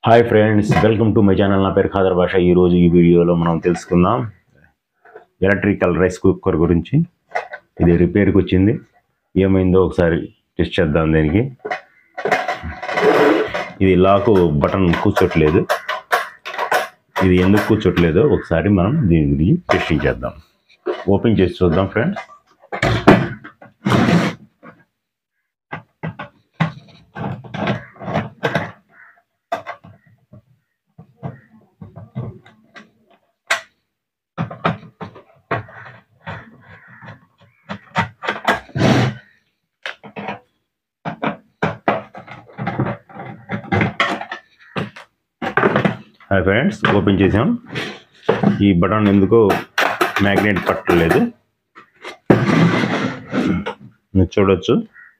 hi friends welcome to my channel నా పేరు ఖాదర్ భాష ఈరోజు ఈ వీడియోలో మనం తెలుసుకుందాం ఎలక్ట్రికల్ రైస్ కుక్కర్ గురించి ఇది రిపేర్కి వచ్చింది ఏమైందో ఒకసారి టెస్ట్ చేద్దాం దీనికి ఇది లాకు బటన్ కూర్చోట్లేదు ఇది ఎందుకు కూర్చోట్లేదో ఒకసారి మనం దీని గురించి టెస్టింగ్ చేద్దాం ఓపెన్ చేసి చూద్దాం ఫ్రెండ్స్ హాయ్ ఫ్రెండ్స్ ఓపెన్ చేసాం ఈ బటన్ ఎందుకో మ్యాగ్నెట్ పట్టలేదు మీరు చూడొచ్చు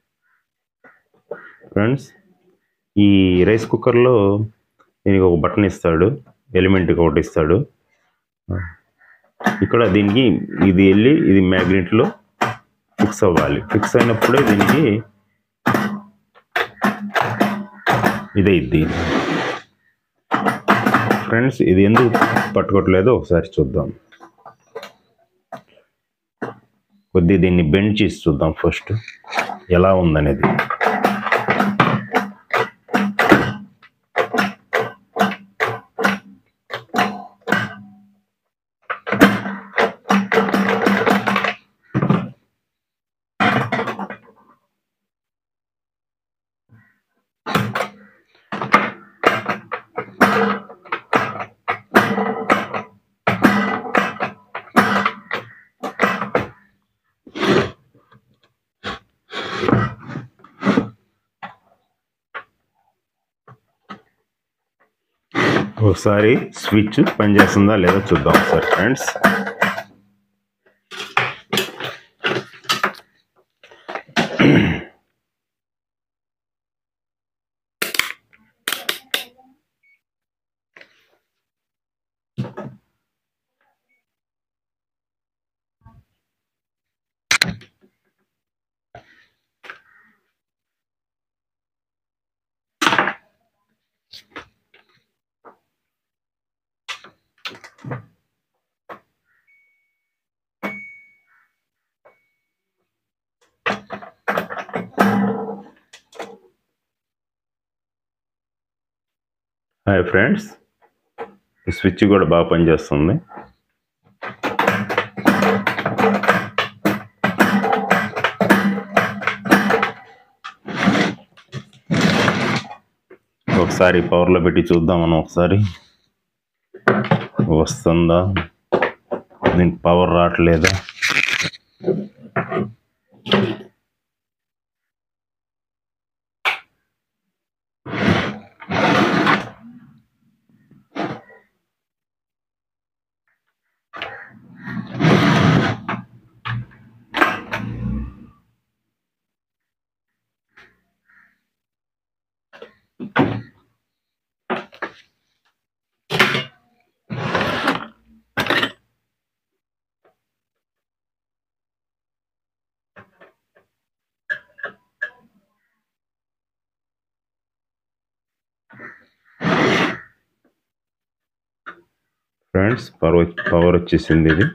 ఫ్రెండ్స్ ఈ రైస్ కుక్కర్లో దీనికి ఒక బటన్ ఇస్తాడు ఎలిమెంట్ ఒకటి ఇస్తాడు ఇక్కడ దీనికి ఇది వెళ్ళి ఇది మ్యాగ్నెట్లో ఫిక్స్ అవ్వాలి ఫిక్స్ అయినప్పుడే దీనికి ఇదైద్ది ఫ్రెండ్స్ ఇది ఎందుకు పట్టుకోవట్లేదో ఒకసారి చూద్దాం కొద్ది దీన్ని బెండ్ చేసి చూద్దాం ఫస్ట్ ఎలా ఉందనేది ఒకసారి స్విచ్ పనిచేస్తుందా లేదా చూద్దాం ఒకసారి ఫ్రెండ్స్ హాయ్ ఫ్రెండ్స్ ఈ స్విచ్ కూడా బాగా పనిచేస్తుంది ఒకసారి పవర్లో పెట్టి చూద్దాం మనం ఒకసారి వస్తుందా దీనికి పవర్ రావట్లేదా ఫ్రెండ్స్ పవర్ పవర్ వచ్చేసింది ఇది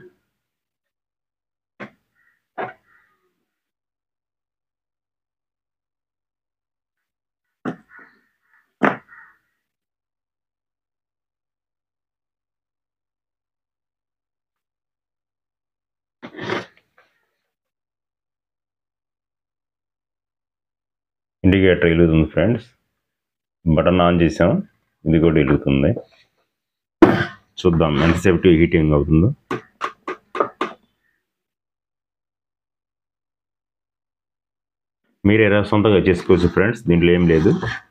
ఇండికేటర్ వెలుగుతుంది ఫ్రెండ్స్ బటన్ ఆన్ చేసాం ఇది కూడా వెలుగుతుంది చూద్దాం ఎంతసేపు హీటింగ్ అవుతుందో మీరు ఎలా సొంతంగా చేసుకోవచ్చు ఫ్రెండ్స్ దీంట్లో ఏం లేదు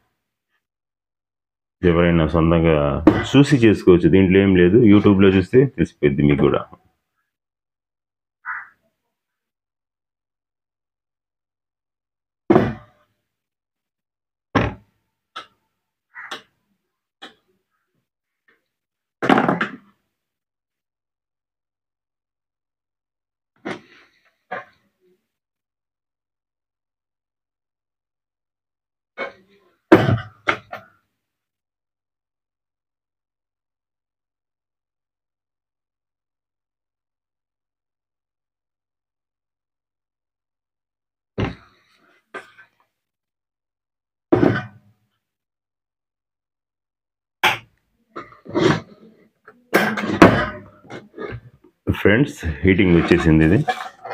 ఎవరైనా సొంతంగా చూసి చేసుకోవచ్చు దీంట్లో ఏం లేదు యూట్యూబ్లో చూస్తే తెలిసిపోద్ది మీకు కూడా ఫ్రెండ్స్ హీటింగ్ వచ్చేసింది ఇది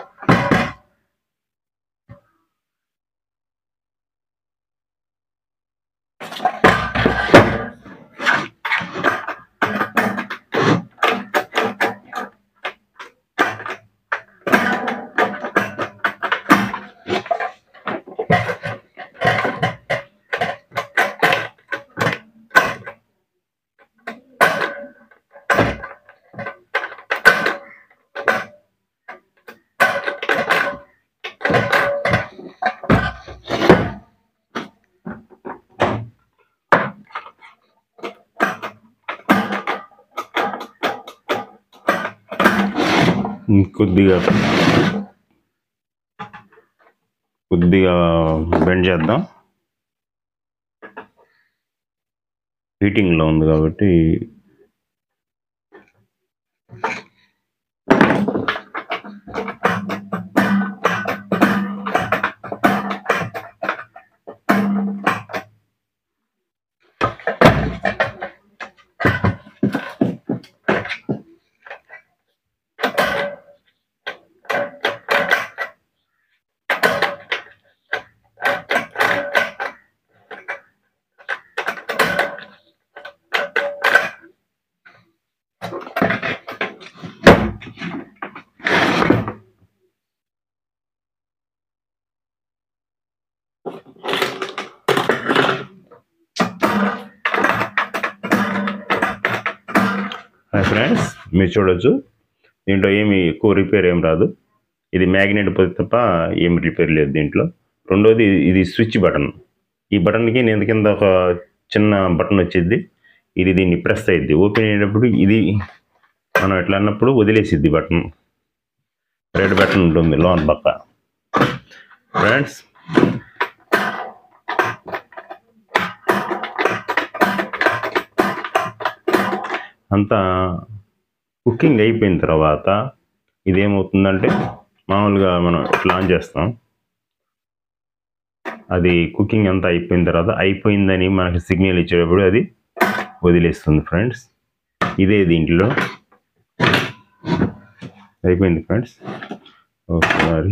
కొద్దిగా కొద్దిగా బెండ్ చేద్దాం హీటింగ్లో ఉంది కాబట్టి హాయ్ ఫ్రెండ్స్ మీరు చూడొచ్చు దీంట్లో ఏమి ఎక్కువ రిపేర్ ఏం రాదు ఇది మ్యాగ్నెట్ పోతే తప్ప ఏమి రిపేర్ లేదు దీంట్లో రెండోది ఇది స్విచ్ బటన్ ఈ బటన్కి నేను కింద ఒక చిన్న బటన్ వచ్చింది ఇది దీన్ని ప్రెస్ అయ్యిద్ది ఓపెన్ అయ్యేటప్పుడు ఇది మనం ఎట్లా అన్నప్పుడు వదిలేసిద్ది బటన్ రెడ్ బటన్ ఉంటుంది లోన్ పక్క ఫ్రెండ్స్ అంతా కుకింగ్ అయిపోయిన తర్వాత ఇదేమవుతుందంటే మామూలుగా మనం ఇట్లా ఆన్ చేస్తాం అది కుకింగ్ అంతా అయిపోయిన తర్వాత అయిపోయిందని మనకి సిగ్నల్ ఇచ్చేటప్పుడు అది వదిలేస్తుంది ఫ్రెండ్స్ ఇదే దీంట్లో అయిపోయింది ఫ్రెండ్స్ ఒకసారి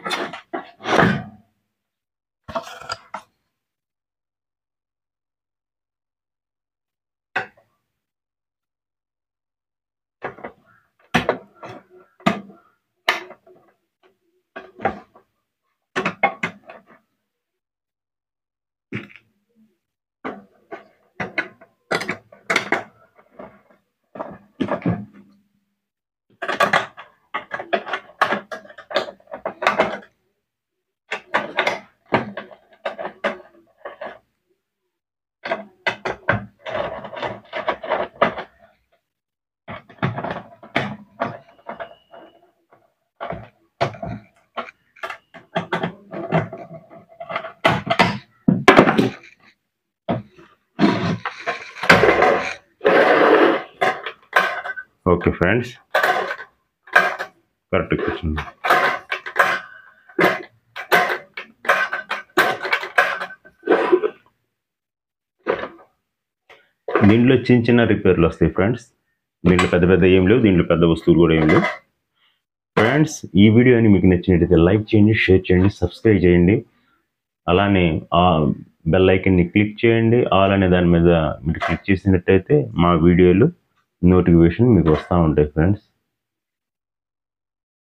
ఓకే ఫ్రెండ్స్ కరెక్ట్ క్వశ్చన్ దీంట్లో చిన్న చిన్న రిపేర్లు వస్తాయి ఫ్రెండ్స్ దీంట్లో పెద్ద పెద్ద ఏం లేవు దీంట్లో పెద్ద వస్తువులు కూడా ఏం లేవు ఫ్రెండ్స్ ఈ వీడియోని మీకు నచ్చినట్టయితే లైక్ చేయండి షేర్ చేయండి సబ్స్క్రైబ్ చేయండి అలానే ఆ బెల్ ఐకన్ని క్లిక్ చేయండి ఆల్ అనే దాని మీద మీరు క్లిక్ చేసినట్టయితే మా వీడియోలు నోటిఫికేషన్ మీకు వస్తూ ఉంటాయి ఫ్రెండ్స్